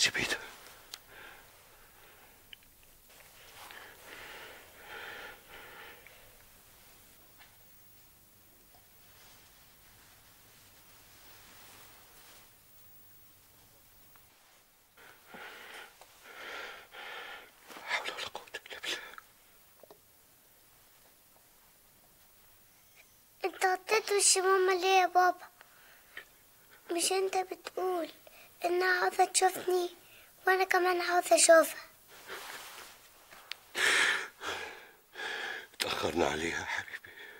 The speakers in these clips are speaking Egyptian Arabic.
سيبيتها حول ولا قوة إلا بالله انت غطيت وش ماما ليه يا بابا مش انت بتقول انها عاوزة تشوفني وانا كمان عاوزة اشوفها تأخرنا عليها يا حبيبي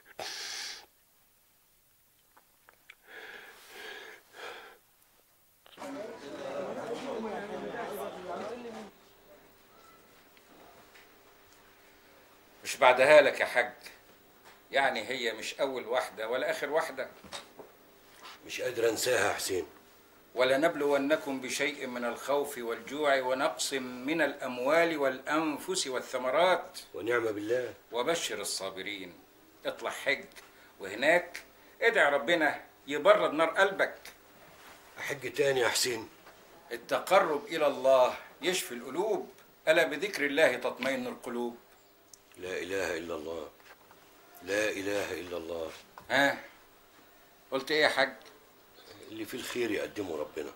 مش بعدها لك يا حاج يعني هي مش أول واحدة ولا آخر واحدة مش قادر أنساها يا حسين ولنبلونكم بشيء من الخوف والجوع ونقص من الأموال والأنفس والثمرات ونعم بالله وبشر الصابرين اطلع حج وهناك ادعي ربنا يبرد نار قلبك أحج تاني يا حسين التقرب إلى الله يشفي القلوب ألا بذكر الله تطمئن القلوب لا إله إلا الله لا إله إلا الله ها قلت إيه يا حاج اللي فيه الخير يقدمه ربنا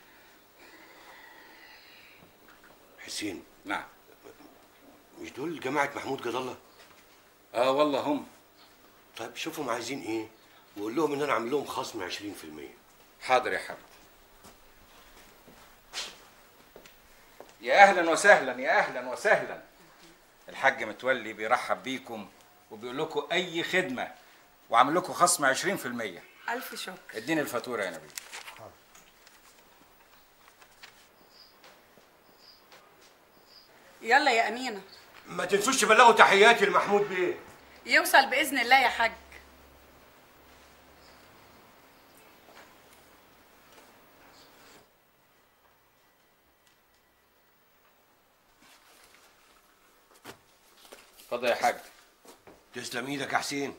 حسين نعم مش دول جماعة محمود جد الله اه والله هم طيب شوفهم عايزين ايه وقول لهم ان انا عامل لهم خصم 20% حاضر يا حبيبي يا اهلا وسهلا يا اهلا وسهلا الحاج متولي بيرحب بيكم وبيقول لكم اي خدمه وعامل لكم خصم 20% ألف شكر اديني الفاتوره يا نبيل يلا يا أمينة ما تنسوش تبلغوا تحياتي لمحمود بيه يوصل بإذن الله يا حاج اتفضل يا حاج تسلم ايدك يا حسين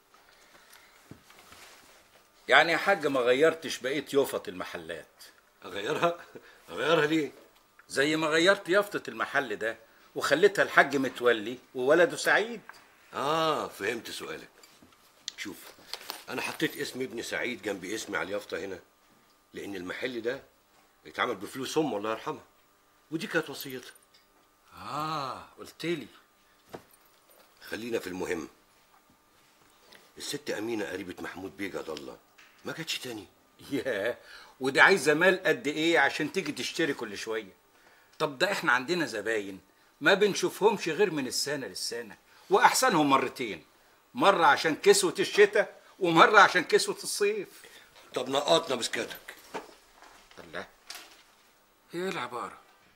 يعني يا حاج ما غيرتش بقيه يافطه المحلات اغيرها اغيرها ليه زي ما غيرت يافطه المحل ده وخليتها الحاج متولي وولده سعيد اه فهمت سؤالك شوف انا حطيت اسم ابن سعيد جنب اسمي على اليافطه هنا لان المحل ده اتعمل بفلوس امه الله يرحمها ودي كانت وصيتها اه قلت لي خلينا في المهم الست امينه قريبه محمود بيه جد الله ما جاتش تاني ياه ودي عايزه مال قد ايه عشان تيجي تشتري كل شويه طب ده احنا عندنا زباين ما بنشوفهمش غير من السنه للسنه واحسنهم مرتين مره عشان كسوه الشتاء ومره عشان كسوه الصيف طب نقطنا بسكاتك الله هي ايه العباره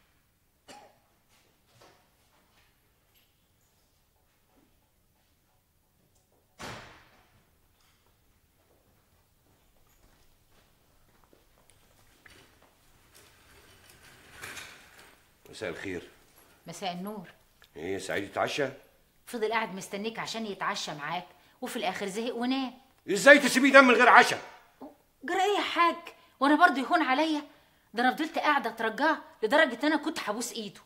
مساء الخير مساء النور ايه سعيد اتعشى فضل قاعد مستنيك عشان يتعشى معاك وفي الاخر زهق ونام ازاي تسيبيه ده من غير عشاء جرى ايه يا حاج وانا برضه يهون عليا ده انا فضلت قاعده اترجاه لدرجه ان انا كنت هبوس ايده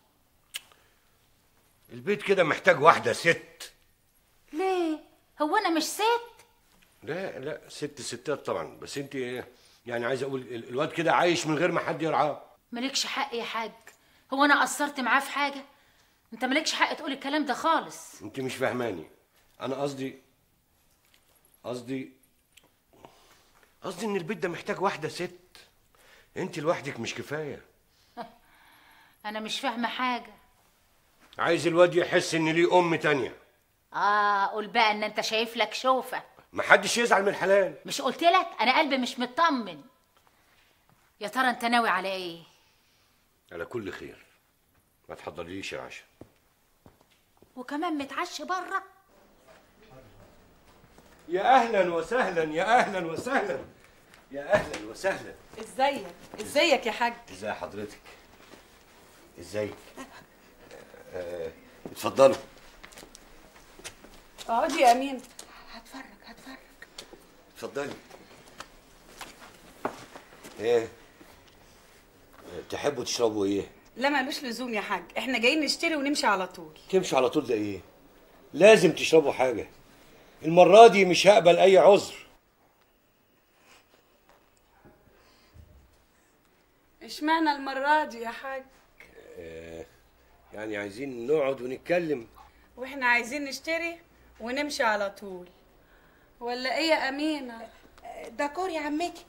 البيت كده محتاج واحده ست ليه هو انا مش ست لا لا ست ستات طبعا بس انت يعني عايز اقول ال- الواد كده عايش من غير ما حد يرعاه مالكش حق يا حاج هو انا قصرت معاه في حاجه انت مالكش حق تقول الكلام ده خالص انت مش فاهماني انا قصدي قصدي قصدي ان البيت ده محتاج واحده ست انت لوحدك مش كفايه انا مش فاهمه حاجه عايز الواد يحس ان ليه ام تانية اه قول بقى ان انت شايف لك شوفه محدش يزعل من الحلال مش قلت لك انا قلبي مش مطمن يا ترى انت ناوي على ايه على كل خير ما تحضرليش العشاء وكمان متعشي بره يا اهلا وسهلا يا اهلا وسهلا يا اهلا وسهلا ازيك ازيك يا حاج ازي حضرتك ازيك آه، اتفضلوا اقعدي يا أمين هتفرج هتفرج اتفضلي ايه تحبوا تشربوا ايه لا ملوش لزوم يا حاج احنا جايين نشتري ونمشي على طول تمشوا على طول ده ايه لازم تشربوا حاجه المره دي مش هقبل اي عذر اشمعنى المرة دي يا حاج يعني عايزين نقعد ونتكلم واحنا عايزين نشتري ونمشي على طول ولا ايه يا امينه داكور يا عمتي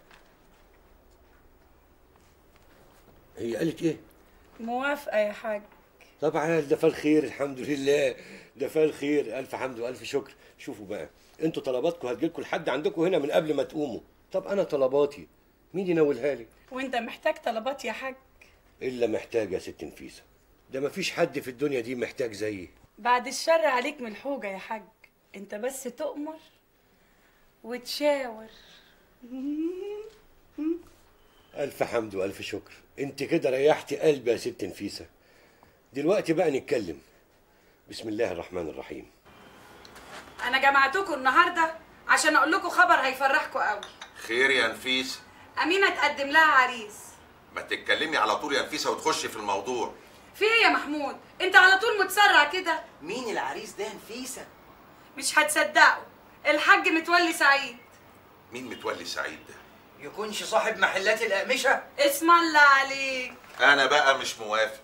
هي قالت ايه موافقه يا حاج طبعا ده فال خير الحمد لله ده فال خير الف حمد والف شكر شوفوا بقى انتوا طلباتكم هتجيلكم لحد عندكم هنا من قبل ما تقوموا طب انا طلباتي مين ينولها لي وانت محتاج طلبات يا حاج الا محتاج يا ست نفيسه ده مفيش حد في الدنيا دي محتاج زيي بعد الشر عليك من الحوجه يا حاج انت بس تؤمر وتشاور الف حمد والف شكر انت كده ريحتي قلبي يا ست نفيسه دلوقتي بقى نتكلم بسم الله الرحمن الرحيم انا جمعتكم النهارده عشان اقول لكم خبر هيفرحكم قوي خير يا نفيس امينه تقدم لها عريس ما تتكلمي على طول يا نفيسه وتخشي في الموضوع في ايه يا محمود انت على طول متسرع كده مين العريس ده نفيسه مش هتصدقوا الحاج متولي سعيد مين متولي سعيد ده يكونش صاحب محلات الأقمشة اسم الله عليك انا بقى مش موافق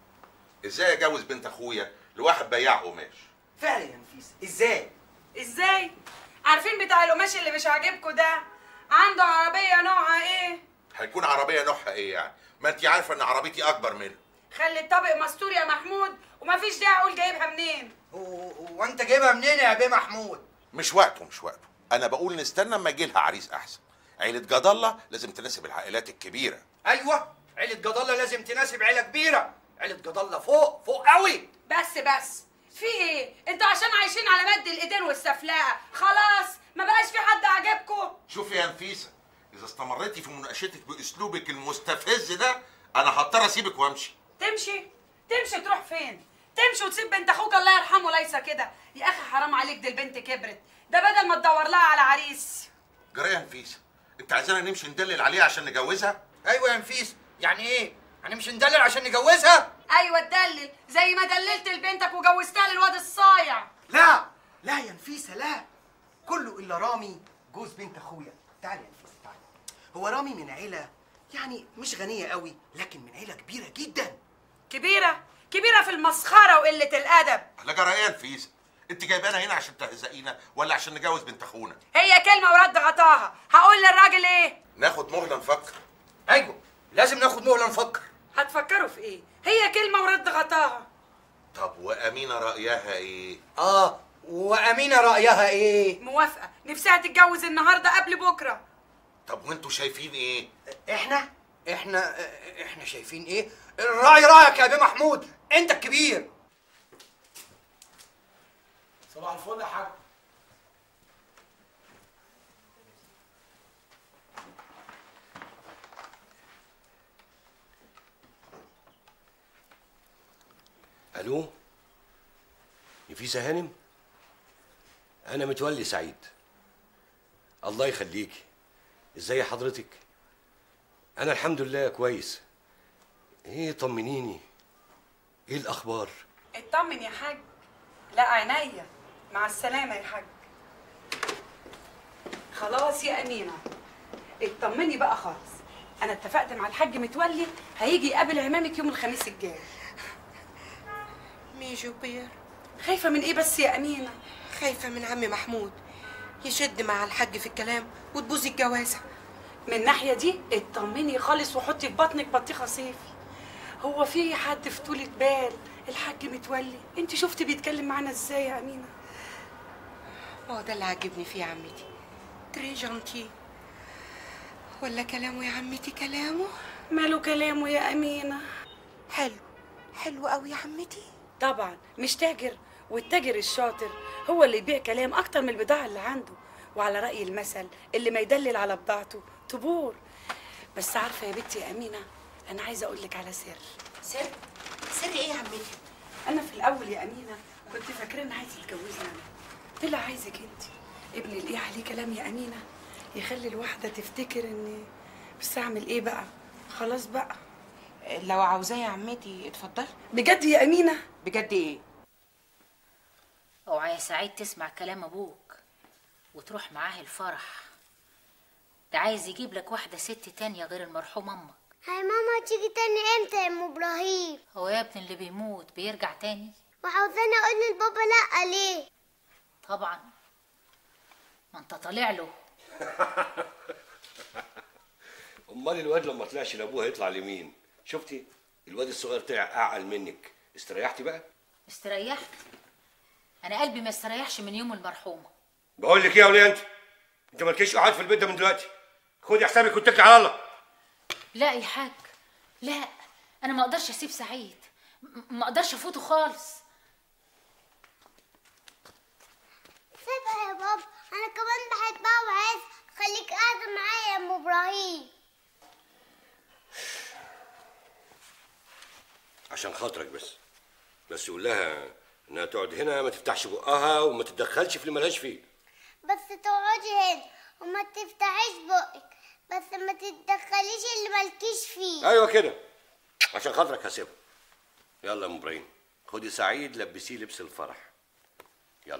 ازاي اجوز بنت اخويا لواحد بياع قماش فعلا يا نفيسه ازاي ازاي عارفين بتاع القماش اللي مش عاجبكم ده عنده عربيه نوعها ايه هيكون عربيه نوعها ايه يعني ما انت عارفه ان عربيتي اكبر منه خلي الطبق مستور يا محمود ومفيش داعي اقول جايبها منين و- وانت جايبها منين يا بيه محمود مش وقته مش وقته انا بقول نستنى اما يجي لها عريس احسن عيله جد الله لازم تناسب العائلات الكبيره ايوه عيله جد الله لازم تناسب عيله كبيره عيله جد الله فوق فوق قوي بس بس في ايه انتوا عشان عايشين على مد الايدين والسفلاقه خلاص ما بقاش في حد عاجبكم شوفي يا نفيسه اذا استمريتي في مناقشتك باسلوبك المستفز ده انا هضطر اسيبك وامشي تمشي تمشي تروح فين تمشي وتسيب بنت اخوك الله يرحمه ليس كده يا اخي حرام عليك دي البنت كبرت ده بدل ما تدور لها على عريس جرى يا نفيسه انت عايزانا نمشي ندلل عليها عشان نجوزها ايوه يا نفيس يعني ايه هنمشي ندلل عشان نجوزها ايوه تدلل زي ما دللت لبنتك وجوزتها للواد الصايع لا لا يا نفيسه لا كله الا رامي جوز بنت اخويا تعالي يا نفيسه تعالي هو رامي من عيله يعني مش غنيه قوي لكن من عيله كبيره جدا كبيره كبيره في المسخره وقله الادب لا جرى ايه يا نفيسه انت جايبانا هنا عشان تهزقينا ولا عشان نجوز بنت اخونا هي كلمه ورد غطاها هقول للراجل ايه ناخد مهله نفكر ايوه لازم ناخد مهله نفكر هتفكروا في ايه هي كلمه ورد غطاها طب وامينه رايها ايه اه وامينه رايها ايه موافقه نفسها تتجوز النهارده قبل بكره طب وانتوا شايفين ايه احنا احنا احنا شايفين ايه الراي رايك يا بيه محمود انت الكبير صباح الفل يا حاج الو نفيسه هانم انا متولي سعيد الله يخليكي ازاي حضرتك انا الحمد لله كويس ايه طمنيني ايه الاخبار اطمن يا حاج لا عينيا مع السلامه يا حاج خلاص يا امينه اطمني بقى خالص انا اتفقت مع الحاج متولي هيجي يقابل عمامك يوم الخميس الجاي ميجو بير خايفه من ايه بس يا امينه خايفة من عمي محمود يشد مع الحاج في الكلام وتبوظي الجوازة من الناحيه دي اطمني خالص وحطي في بطنك بطيخه صيفي هو في حد في طولة بال الحاج متولي انت شفتي بيتكلم معانا ازاي يا امينه ما هو ده اللي عاجبني فيه يا عمتي تري جانتي ولا كلامه يا عمتي كلامه ماله كلامه يا امينه حلو حلو قوي يا عمتي طبعا مش تاجر والتاجر الشاطر هو اللي يبيع كلام اكتر من البضاعه اللي عنده وعلى راي المثل اللي ما يدلل على بضاعته تبور بس عارفه يا بنتي يا امينه انا عايزه اقول لك على سر سر سر ايه يا عمتي انا في الاول يا امينه كنت فاكره ان عايز يتجوزني انا طلع عايزك انت ابن الايه عليه كلام يا امينه يخلي الواحده تفتكر اني بس اعمل ايه بقى خلاص بقى لو عاوزاه يا عمتي اتفضلي بجد يا امينه بجد ايه اوعى يا سعيد تسمع كلام ابوك وتروح معاه الفرح ده عايز يجيب لك واحدة ست تانية غير المرحوم امك هاي ماما تيجي تاني امتى يا ام ابراهيم هو يا ابني اللي بيموت بيرجع تاني وعاوزاني اقول للبابا لا ليه طبعا ما انت طالع له امال الواد لما طلعش لابوه هيطلع لمين شفتي الواد الصغير طلع اعقل منك استريحتي بقى استريحت انا قلبي ما استريحش من يوم المرحومة بقول لك ايه يا وليه انت انت مالكيش قعاد في البيت ده من دلوقتي خدي حسابك واتكلي على الله لا يا حاج لا انا ما اقدرش اسيب سعيد م- ما اقدرش افوته خالص سيبها يا بابا انا كمان بحبها وعايز خليك قاعده معايا يا ام ابراهيم عشان خاطرك بس بس قول لها انها تقعد هنا ما تفتحش بقها وما تتدخلش في اللي ملهاش فيه بس تقعدي هنا وما تفتحيش بقك بس ما تتدخليش اللي مالكيش فيه ايوه كده عشان خاطرك هسيبها يلا يا ام ابراهيم خدي سعيد لبسيه لبس الفرح يلا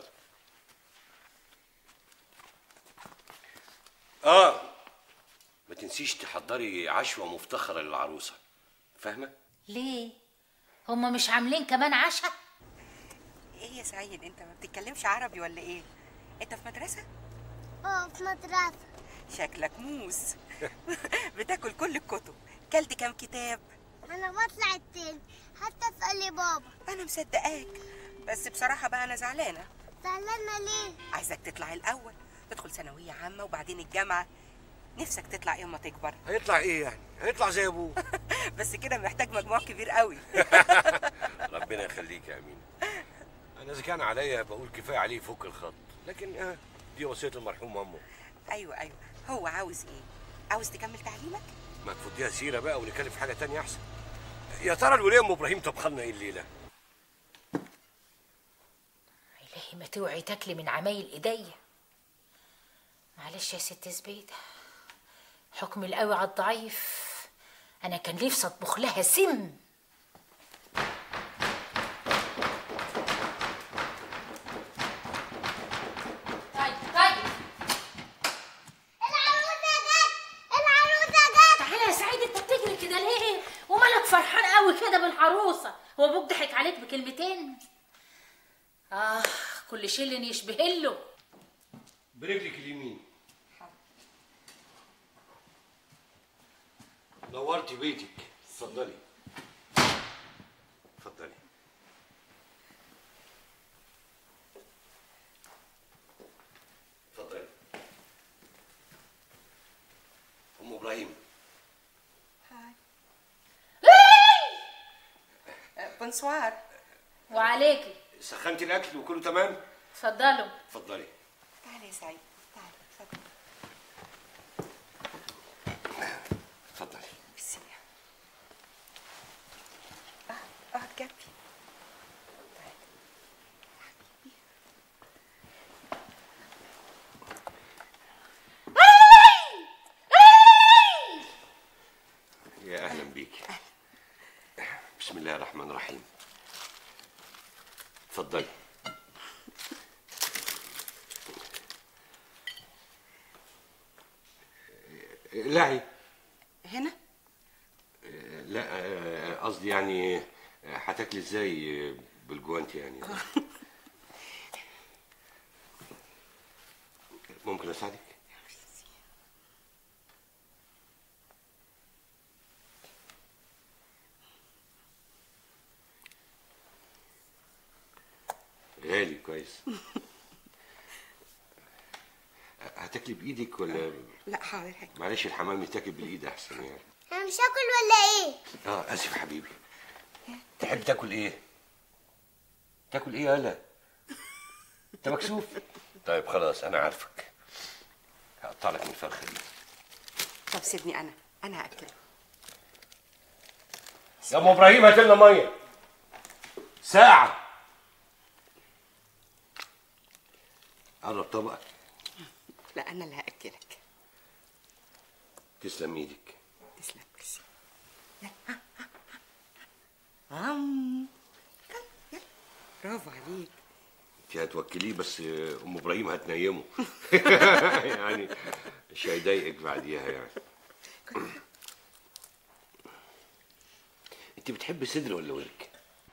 اه ما تنسيش تحضري عشوه مفتخره للعروسه فاهمه ليه هما مش عاملين كمان عشاء ايه يا سعيد انت ما بتتكلمش عربي ولا ايه انت في مدرسه اه في مدرسه شكلك موس بتاكل كل الكتب كلت كام كتاب انا بطلع التاني حتى اسالي بابا انا مصدقاك بس بصراحه بقى انا زعلانه زعلانه ليه عايزك تطلع الاول تدخل ثانويه عامه وبعدين الجامعه نفسك تطلع ايه اما تكبر هيطلع ايه يعني هيطلع زي ابوه بس كده محتاج مجموع كبير قوي ربنا يخليك يا امين انا اذا كان عليا بقول كفايه عليه يفك الخط لكن آه دي وصيه المرحوم امه ايوه ايوه هو عاوز ايه عاوز تكمل تعليمك ما تفضيها سيره بقى ونتكلم في حاجه تانية احسن يا ترى الوليه ام ابراهيم طبخلنا ايه الليله إلهي ما توعي تاكلي من عمايل ايديا معلش يا ست زبيدة حكم القوي على الضعيف انا كان نفسي اطبخ لها سم طيب طيب العروسه جت العروسه جت تعالى يا سعيد انت بتجري كده ليه ومالك فرحان قوي كده بالعروسه هو ابوك ضحك عليك بكلمتين اه كل شيء يشبه له برجلك اليمين نورتي بيتك اتفضلي اتفضلي اتفضلي ام ابراهيم بونسوار وعليكي سخنتي الاكل وكله تمام اتفضلوا اتفضلي تعالى يا سعيد تعالى اتفضل اتفضلي بسم الله اه اقعد جنبي يا اهلا بيك بسم الله الرحمن الرحيم اتفضلي لعي هنا لا آه، قصدي يعني آه، هتاكلي ازاي آه، بالجوانتي يعني ممكن اساعدك غالي كويس هتاكلي بايدك ولا لا حاضر هيك معلش الحمام يتاكل بالايد احسن يعني انا مش هاكل ولا ايه اه اسف يا حبيبي تحب تاكل ايه تاكل ايه يالا انت مكسوف طيب خلاص انا عارفك هقطع لك من الفرخه دي طب سيبني انا انا هاكل يا ام ابراهيم هات لنا ميه ساعه قرب طبقك لا انا اللي هاكلك تسلم ايدك تسلم كرسي يلا ها ها عم يلا يلا برافو عليك انت هتوكليه بس ام ابراهيم هتنيمه يعني مش هيضايقك بعديها يعني انت بتحب صدر ولا ورك؟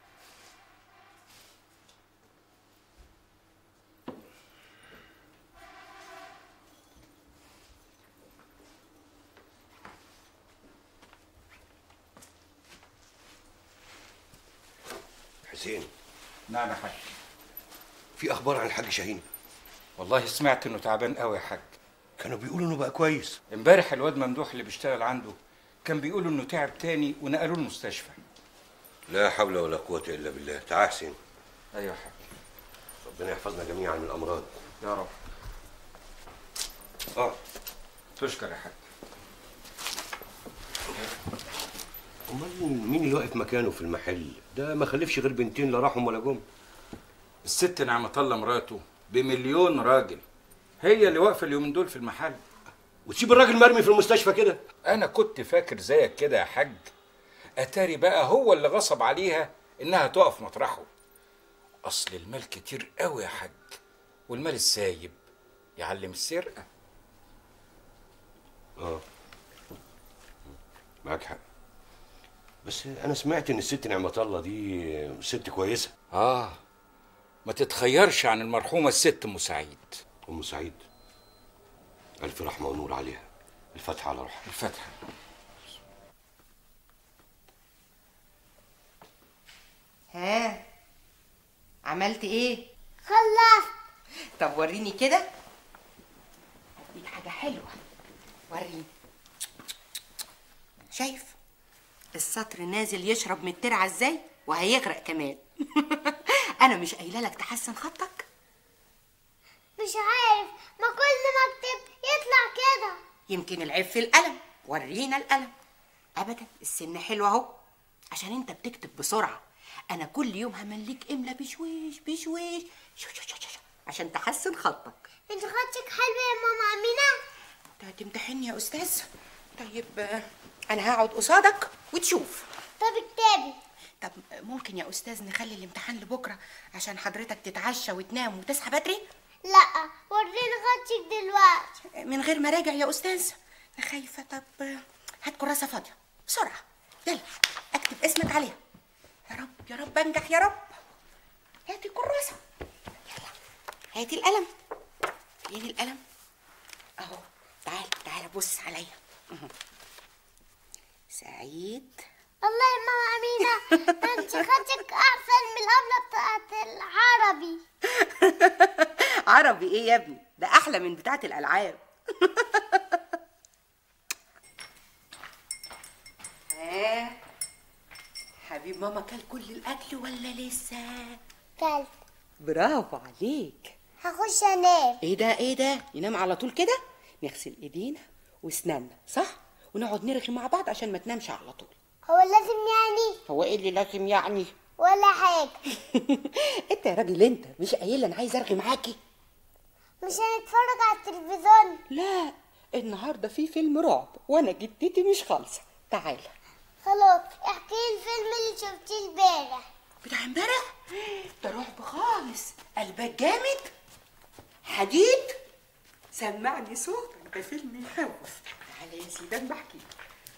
حسين نعم يا حاج في اخبار عن الحاج شاهين والله سمعت انه تعبان قوي يا حاج كانوا بيقولوا انه بقى كويس امبارح الواد ممدوح اللي بيشتغل عنده كان بيقول انه تعب تاني ونقلوه المستشفى لا حول ولا قوة إلا بالله تعال حسين ايوه يا حاج ربنا يحفظنا جميعا من الأمراض يا رب اه تشكر يا حاج امال مين اللي واقف مكانه في المحل ده ما خلفش غير بنتين لا راحوا ولا جم الست نعمة الله مراته بمليون راجل هي اللي واقفه اليومين دول في المحل وتسيب الراجل مرمي في المستشفى كده انا كنت فاكر زيك كده يا حاج اتاري بقى هو اللي غصب عليها انها تقف مطرحه اصل المال كتير قوي يا حاج والمال السايب يعلم السرقه اه معاك حق بس انا سمعت ان الست نعمة الله دي ست كويسة اه ما تتخيرش عن المرحومه الست ام سعيد ام سعيد الف رحمة ونور عليها الفتحة على روحها الفتحه ها عملت ايه خلصت طب وريني كده هديك حاجة حلوة وريني شايف السطر نازل يشرب من الترعة ازاي وهيغرق كمان انا مش قايله لك تحسن خطك مش عارف ما كل ما اكتب يطلع كده يمكن العيب في القلم ورينا القلم ابدا السن حلو اهو عشان انت بتكتب بسرعه انا كل يوم همليك املا بشويش بشويش شو شو شو شو عشان تحسن خطك انت خطك حلو يا ماما امينه انت هتمتحني يا استاذ طيب آه، انا هقعد قصادك وتشوف طب اكتبي طب ممكن يا استاذ نخلي الامتحان لبكره عشان حضرتك تتعشى وتنام وتصحى بدري لا وريني خطك دلوقتي من غير ما راجع يا استاذ انا خايفه طب آه، هات كراسه فاضيه بسرعه يلا اكتب اسمك عليها يا رب يا رب انجح يا رب هاتي كراسه يلا هاتي القلم فين القلم اهو تعال تعال بص عليا اهو. سعيد الله يا ماما امينه ده انت خطك احسن من الابله بتاعت العربي عربي ايه يا ابني ده احلى من بتاعه الالعاب ها حبيب ماما كل كل الاكل ولا لسه كلت برافو عليك هخش انام ايه ده ايه ده ينام على طول كده نغسل ايدينا واسناننا صح ونقعد نرغي مع بعض عشان ما تنامش على طول هو لازم يعني هو ايه اللي لازم يعني ولا حاجه انت يا راجل انت مش قايله انا عايز ارغي معاكي مش هنتفرج على التلفزيون لا النهارده في فيلم رعب وانا جدتي مش خالصه تعالى خلاص احكي لي الفيلم اللي شفتيه امبارح بتاع امبارح ده رعب خالص قلبك جامد حديد سمعني صوتك ده فيلم يخوف تعالى يا سيدي انا بحكي لك.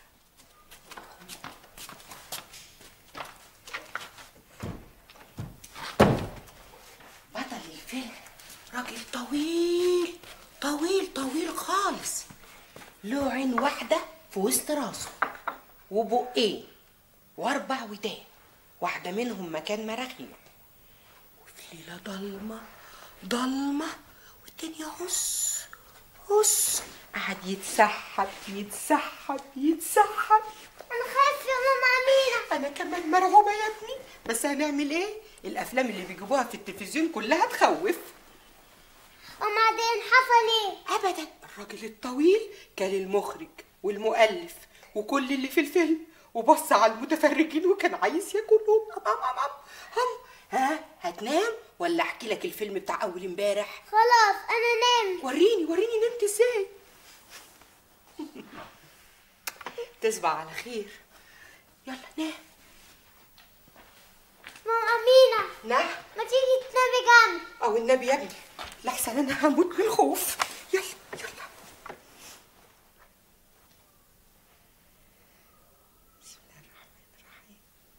بطل الفيلم راجل طويل طويل طويل خالص له عين واحدة في وسط راسه وبقين واربع ودان واحدة منهم مكان مراخير وفي ليلة ضلمة ضلمة والدنيا هس هس قعد يتسحب يتسحب يتسحب انا خايف يا ماما امينه انا كمان مرعوبة يا ابني بس هنعمل ايه الافلام اللي بيجيبوها في التلفزيون كلها تخوف وبعدين حصل ايه ابدا الراجل الطويل كان المخرج والمؤلف وكل اللي في الفيلم وبص على المتفرجين وكان عايز ياكلهم هم هم هم هم ها هتنام ولا احكي لك الفيلم بتاع اول امبارح خلاص انا نمت وريني وريني نمت ازاي تصبح على خير يلا نام ماما أمينة نعم ما تيجي تنامي جنبي او النبي يا ابني لحسن انا هموت من الخوف يلا يلا بسم الله الرحمن الرحيم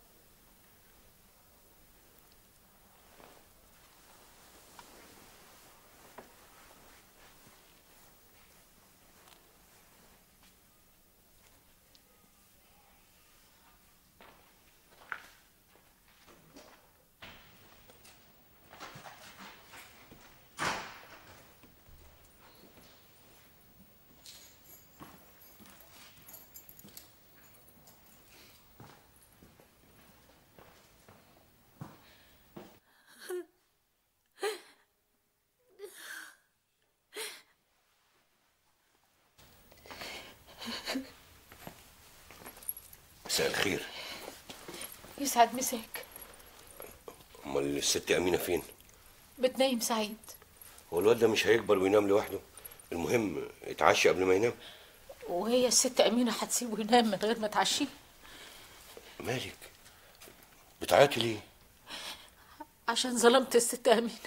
مساء الخير يسعد مساك امال الست امينه فين بتنايم سعيد هو الواد ده مش هيكبر وينام لوحده المهم اتعشى قبل ما ينام وهي الست أمينة هتسيبه ينام من غير ما تعشيه مالك بتعيطي ليه عشان ظلمت الست أمينة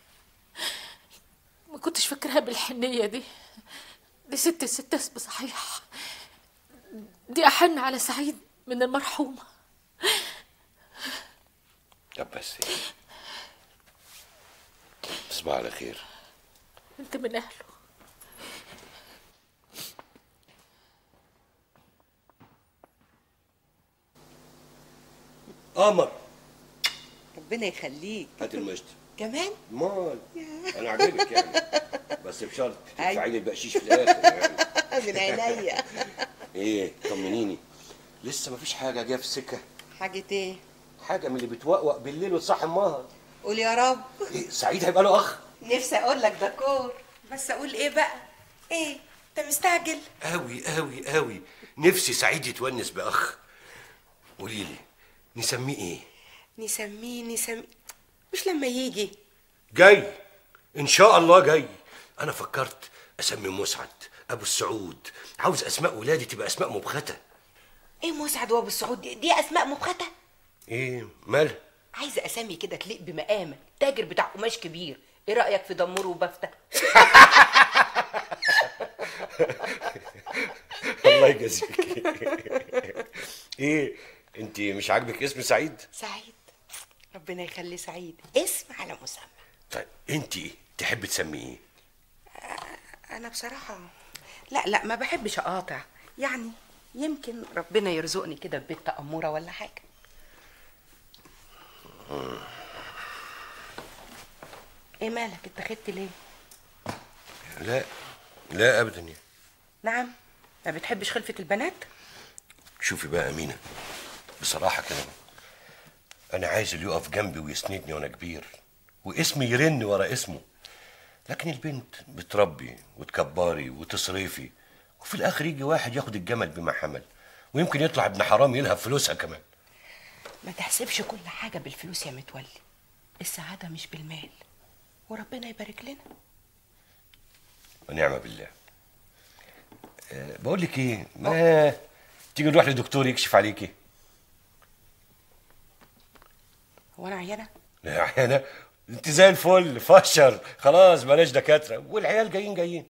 ما كنتش فاكرها بالحنية دي دي ست الستات بصحيح دي أحن على سعيد من المرحومة طب بس تصبح على خير انت من أهله قمر ربنا يخليك هات المشط كمان مال انا عاجبك يعني بس بشرط أيوة. تدفعي لي البقشيش في الاخر يعني من عينيا ايه طمنيني لسه مفيش حاجه جايه في السكه حاجة ايه حاجه من اللي بتوقوق بالليل وتصحي النهار قول يا رب إيه سعيد هيبقى له اخ نفسي اقول لك دكور بس اقول ايه بقى ايه انت مستعجل قوي قوي قوي نفسي سعيد يتونس باخ قولي لي نسميه ايه نسميه نسميه مش لما يجي جاي ان شاء الله جاي انا فكرت اسمي مسعد ابو السعود عاوز اسماء ولادي تبقى اسماء مبخته ايه مسعد وابو السعود دي, دي اسماء مبخته ايه مالها عايزه اسامي كده تليق بمقامك تاجر بتاع قماش كبير ايه رايك في دمور وبفته الله يجازيك ايه انت مش عاجبك اسم سعيد سعيد ربنا يخلي سعيد اسم على مسمى طيب انت تحب تسميه ايه انا بصراحه لا لا ما بحبش اقاطع يعني يمكن ربنا يرزقني كده ببيت اموره ولا حاجه ايه مالك انت خدت ليه لا لا ابدا يعني نعم ما بتحبش خلفه البنات شوفي بقى امينه بصراحه كده انا عايز اللي يقف جنبي ويسندني وانا كبير واسمي يرن ورا اسمه لكن البنت بتربي وتكبري وتصرفي وفي الاخر يجي واحد ياخد الجمل بما حمل ويمكن يطلع ابن حرام يلهب فلوسها كمان ما تحسبش كل حاجه بالفلوس يا متولي السعاده مش بالمال وربنا يبارك لنا ونعم بالله أه بقول لك ايه ما تيجي نروح لدكتور يكشف عليكي هو انا عيانه لا انا انت زي الفل فشر خلاص بلاش دكاتره والعيال جايين جايين